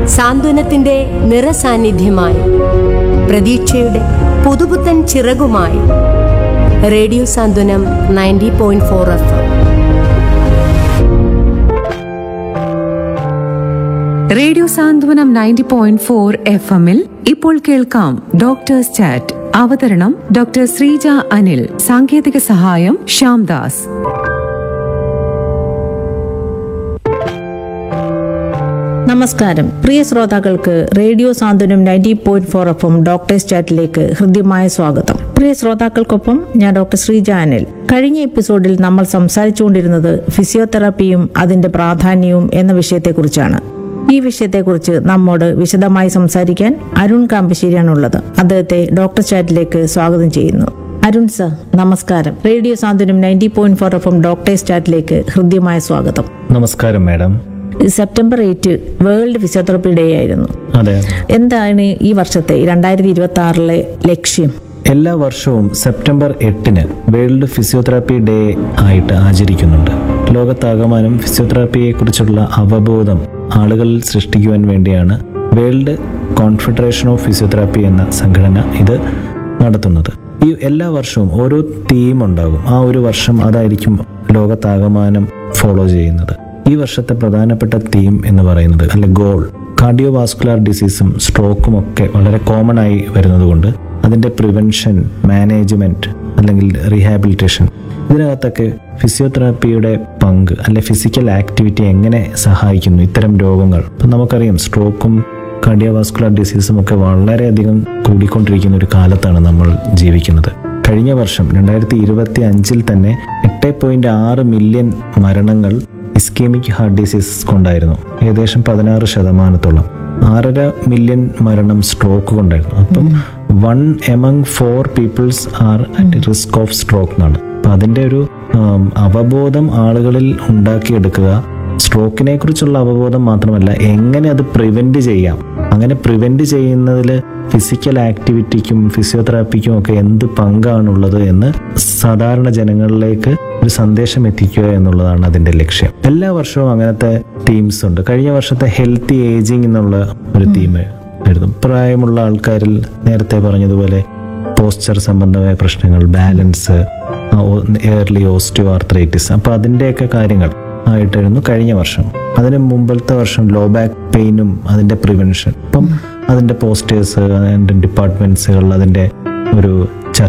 സാന്ത്വനത്തിന്റെ നിറസാന്നിധ്യമായി പ്രതീക്ഷയുടെ പുതുപുത്തൻ ചിറകുമായി radio Santhwanam ninety point four F radio Santhwanam ninety point four F എമ്മിൽ ഇപ്പോൾ കേൾക്കാം ഡോക്ടേഴ്സ് ചാറ്റ് അവതരണം ഡോക്ടർ ശ്രീജ അനിൽ സാങ്കേതിക സഹായം ശ്യാംദാസ് നമസ്കാരം പ്രിയ ശ്രോതാക്കൾക്ക് radio Santhwanam ninety point four F M doctors ചാറ്റിലേക്ക് ഹൃദ്യമായ സ്വാഗതം പ്രിയ ശ്രോതാക്കൾക്കൊപ്പം ഞാൻ ഡോക്ടർ ശ്രീജ അനിൽ കഴിഞ്ഞ എപ്പിസോഡിൽ നമ്മൾ സംസാരിച്ചുകൊണ്ടിരുന്നത് ഫിസിയോതെറാപ്പിയും അതിന്റെ പ്രാധാന്യവും എന്ന വിഷയത്തെക്കുറിച്ചാണ് ഈ വിഷയത്തെക്കുറിച്ച് നമ്മോട് വിശദമായി സംസാരിക്കാൻ അരുൺ കാമ്പശ്ശേരിയാണുള്ളത് അദ്ദേഹത്തെ ഡോക്ടർ ചാറ്റിലേക്ക് സ്വാഗതം ചെയ്യുന്നു അരുൺ സർ നമസ്കാരം radio Santhwanam ninety point four F M doctors ചാറ്റിലേക്ക് ഹൃദ്യമായ സ്വാഗതം നമസ്കാരം madam September eight world physiotherapy day ആയിരുന്നു അതെ എന്താണ് ഈ വർഷത്തെ രണ്ടായിരത്തി ഇരുപത്തി ആറിലെ ലക്ഷ്യം എല്ലാ വർഷവും സെപ്റ്റംബർ എട്ടിന് വേൾഡ് ഫിസിയോതെറാപ്പി ഡേ ആയിട്ട് ആചരിക്കുന്നുണ്ട് ലോകത്താകമാനം ഫിസിയോതെറാപ്പിയെ കുറിച്ചുള്ള അവബോധം ആളുകളിൽ സൃഷ്ടിക്കുവാൻ വേണ്ടിയാണ് വേൾഡ് കോൺഫെഡറേഷൻ ഓഫ് ഫിസിയോതെറാപ്പി എന്ന സംഘടന ഇത് നടത്തുന്നത് ഈ എല്ലാ വർഷവും ഓരോ തീം ഉണ്ടാകും ആ ഒരു വർഷം അതായിരിക്കും ലോകത്താകമാനം ഫോളോ ചെയ്യുന്നത് ഈ വർഷത്തെ പ്രധാനപ്പെട്ട തീം എന്ന് പറയുന്നത് അല്ലെ ഗോൾ കാർഡിയോവാസ്കുലാർ ഡിസീസും സ്ട്രോക്കും ഒക്കെ വളരെ കോമൺ ആയി വരുന്നതുകൊണ്ട് അതിൻ്റെ പ്രിവെൻഷൻ മാനേജ്മെൻറ്റ് അല്ലെങ്കിൽ റീഹാബിലിറ്റേഷൻ ഇതിനകത്തൊക്കെ ഫിസിയോതെറാപ്പിയുടെ പങ്ക് അല്ലെ ഫിസിക്കൽ ആക്ടിവിറ്റി എങ്ങനെ സഹായിക്കുന്നു ഇത്തരം രോഗങ്ങൾ ഇപ്പം നമുക്കറിയാം സ്ട്രോക്കും കാർഡിയോവാസ്കുലാർ ഡിസീസും ഒക്കെ വളരെയധികം കൂടിക്കൊണ്ടിരിക്കുന്ന ഒരു കാലത്താണ് നമ്മൾ ജീവിക്കുന്നത് കഴിഞ്ഞ വർഷം രണ്ടായിരത്തി ഇരുപത്തി അഞ്ചിൽ തന്നെ എട്ട് പോയിന്റ് ആറ് മില്യൺ മരണങ്ങൾ ഇസ്കീമിക് ഹാർട്ട് ഡിസീസ് കൊണ്ടായിരുന്നു ഏകദേശം പതിനാറ് ശതമാനത്തോളം ആറര മില്യൺ മരണം സ്ട്രോക്ക് കൊണ്ടായിരുന്നു അപ്പം one among four peoples are at risk of stroke എന്നാണ് അപ്പം അതിൻ്റെ ഒരു ആം, അവബോധം ആളുകളിൽ ഉണ്ടാക്കിയെടുക്കുക സ്ട്രോക്കിനെ കുറിച്ചുള്ള അവബോധം മാത്രമല്ല എങ്ങനെ അത് പ്രിവെന്റ് ചെയ്യാം അങ്ങനെ പ്രിവെന്റ് ചെയ്യുന്നതിൽ ഫിസിക്കൽ ആക്ടിവിറ്റിക്കും ഫിസിയോതെറാപ്പിക്കും ഒക്കെ എന്ത് പങ്കാണുള്ളത് എന്ന് സാധാരണ ജനങ്ങളിലേക്ക് ഒരു സന്ദേശം എത്തിക്കുക എന്നുള്ളതാണ് അതിന്റെ ലക്ഷ്യം എല്ലാ വർഷവും അങ്ങനത്തെ തീംസ് ഉണ്ട് കഴിഞ്ഞ വർഷത്തെ ഹെൽത്തി ഏജിങ് എന്നുള്ള ഒരു തീം ആയിരുന്നു പ്രായമുള്ള ആൾക്കാരിൽ നേരത്തെ പറഞ്ഞതുപോലെ പോസ്ചർ സംബന്ധമായ പ്രശ്നങ്ങൾ ബാലൻസ് എയർലി ഓസ്റ്റിയോ ആർത്രൈറ്റിസ് അപ്പോൾ അതിൻ്റെയൊക്കെ കാര്യങ്ങൾ ആയിട്ടായിരുന്നു കഴിഞ്ഞ വർഷം അതിന് മുമ്പത്തെ വർഷം ലോ ബാക്ക് പെയിനും അതിൻ്റെ പ്രിവെൻഷൻ അപ്പം അതിൻ്റെ പോസ്റ്റേഴ്സ് അതിൻ്റെ ഡിപ്പാർട്ട്മെൻറ്റ്സുകൾ അതിൻ്റെ ഒരു ചർച്ച